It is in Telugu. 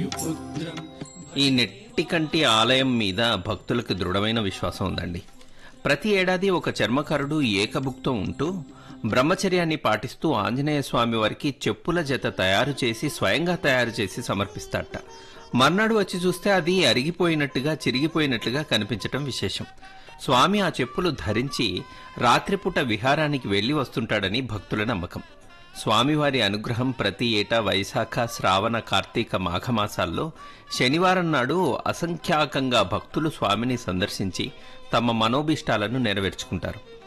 ఈ నెట్టికంటి ఆలయం మీద భక్తులకు దృఢమైన విశ్వాసం ఉందండి ప్రతి ఏడాది ఒక చర్మకారుడు ఏకభుక్తం ఉంటూ బ్రహ్మచర్యాన్ని పాటిస్తూ ఆంజనేయ స్వామి వారికి చెప్పుల జత తయారు చేసి స్వయంగా తయారు చేసి సమర్పిస్తాడట మర్నాడు వచ్చి చూస్తే అది అరిగిపోయినట్టుగా చిరిగిపోయినట్లుగా కనిపించటం విశేషం స్వామి ఆ చెప్పులు ధరించి రాత్రిపూట విహారానికి వెళ్లి వస్తుంటాడని భక్తుల నమ్మకం స్వామివారి అనుగ్రహం ప్రతి ఏటా వైశాఖ శ్రావణ కార్తీక మాఘమాసాల్లో శనివారం నాడు అసంఖ్యాకంగా భక్తులు స్వామిని సందర్శించి తమ మనోభీష్టాలను నెరవేర్చుకుంటారు